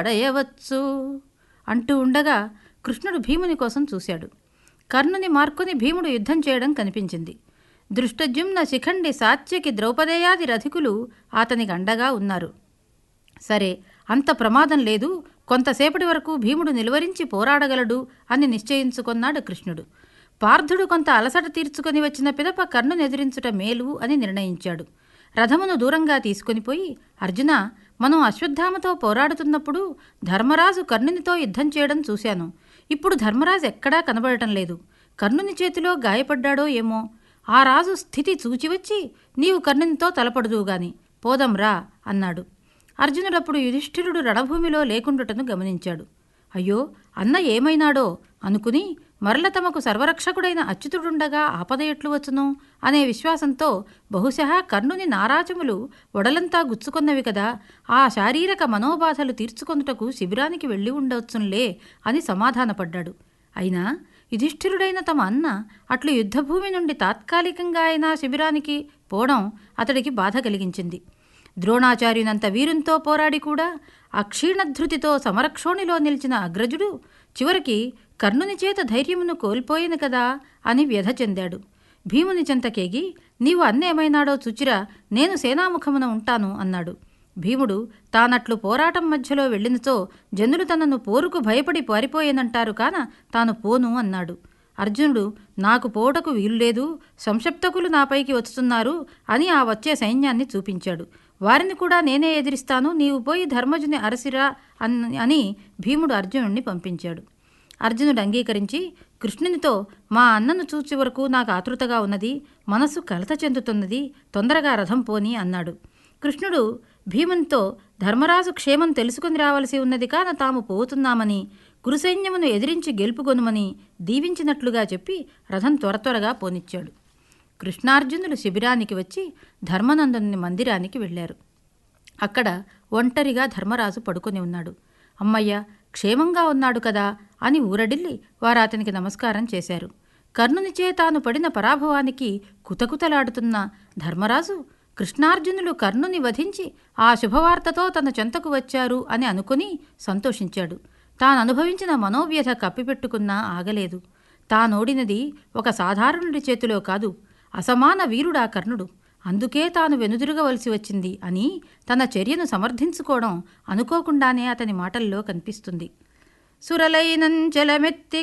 పడయవచ్చు అంటూ ఉండగా కృష్ణుడు భీముని కోసం చూశాడు కర్ణుని మార్కొని భీముడు యుద్ధం చేయడం కనిపించింది దృష్టజుమ్న శిఖండి సాత్యకి ద్రౌపదేయాది రథికులు అతనికి అండగా ఉన్నారు సరే అంత ప్రమాదం లేదు కొంతసేపటి వరకు భీముడు నిలువరించి పోరాడగలడు అని నిశ్చయించుకొన్నాడు కృష్ణుడు పార్థుడు కొంత అలసట తీర్చుకొని వచ్చిన పిదప కర్ణుని ఎదిరించుట మేలు అని నిర్ణయించాడు రథమును దూరంగా తీసుకొని పోయి అర్జున మనం అశ్వత్థామతో పోరాడుతున్నప్పుడు ధర్మరాజు కర్ణునితో యుద్ధం చేయడం చూశాను ఇప్పుడు ధర్మరాజు ఎక్కడా కనబడటం లేదు కర్ణుని చేతిలో గాయపడ్డాడో ఏమో ఆ రాజు స్థితి చూచివచ్చి నీవు కర్ణునితో తలపడుదువుగాని పోదాం రా అన్నాడు అర్జునుడప్పుడు యుధిష్ఠిరుడు రణభూమిలో లేకుండుటను గమనించాడు అయ్యో అన్న ఏమైనాడో అనుకుని మరల తమకు సర్వరక్షకుడైన అచ్యుతుడుండగా ఆపద ఎట్లు వచ్చును అనే విశ్వాసంతో బహుశా కర్ణుని నారాజములు ఒడలంతా గుచ్చుకొన్నవి కదా ఆ శారీరక మనోబాధలు తీర్చుకొనుటకు శిబిరానికి వెళ్ళి ఉండవచ్చునులే అని సమాధానపడ్డాడు అయినా యుధిష్ఠిరుడైన తమ అన్న అట్లు యుద్ధభూమి నుండి తాత్కాలికంగా అయినా శిబిరానికి పోవడం అతడికి బాధ కలిగించింది ద్రోణాచార్యునంత వీరుంతో పోరాడి కూడా అక్షీణధృతితో సమరక్షోణిలో నిలిచిన అగ్రజుడు చివరికి కర్ణుని చేత ధైర్యమును కోల్పోయిన కదా అని వ్యధ చెందాడు భీముని చెంతకేగి నీవు అన్నేమైనాడో చుచిరా నేను సేనాముఖమున ఉంటాను అన్నాడు భీముడు తానట్లు పోరాటం మధ్యలో వెళ్ళినచో జనులు తనను పోరుకు భయపడి పారిపోయేనంటారు కాన తాను పోను అన్నాడు అర్జునుడు నాకు పోటకు వీలులేదు సంక్షప్తకులు నాపైకి వస్తున్నారు అని ఆ వచ్చే సైన్యాన్ని చూపించాడు వారిని కూడా నేనే ఎదిరిస్తాను నీవు పోయి ధర్మజుని అరసిరా అన్- అని భీముడు అర్జునుడిని పంపించాడు అర్జునుడు అంగీకరించి కృష్ణునితో మా అన్నను చూచి వరకు నాకు ఆతృతగా ఉన్నది మనసు కలత చెందుతున్నది తొందరగా రథం పోని అన్నాడు కృష్ణుడు భీమునితో ధర్మరాజు క్షేమం తెలుసుకుని రావలసి ఉన్నది కాన తాము పోతున్నామని కురుసైన్యమును ఎదిరించి గెలుపుకొనుమని దీవించినట్లుగా చెప్పి రథం త్వర త్వరగా పోనిచ్చాడు కృష్ణార్జునులు శిబిరానికి వచ్చి ధర్మనందనుని మందిరానికి వెళ్ళారు అక్కడ ఒంటరిగా ధర్మరాజు పడుకొని ఉన్నాడు అమ్మయ్య క్షేమంగా ఉన్నాడు కదా అని ఊరడిల్లి వారు అతనికి నమస్కారం చేశారు కర్ణునిచే తాను పడిన పరాభవానికి కుతకుతలాడుతున్న ధర్మరాజు కృష్ణార్జునులు కర్ణుని వధించి ఆ శుభవార్తతో తన చెంతకు వచ్చారు అని అనుకుని సంతోషించాడు తాను అనుభవించిన మనోవ్యధ కప్పిపెట్టుకున్నా ఆగలేదు తానోడినది ఒక సాధారణుడి చేతిలో కాదు అసమాన వీరుడా కర్ణుడు అందుకే తాను వెనుదిరగవలసి వచ్చింది అని తన చర్యను సమర్థించుకోవడం అనుకోకుండానే అతని మాటల్లో కనిపిస్తుంది సురలైనంచెలమెత్తి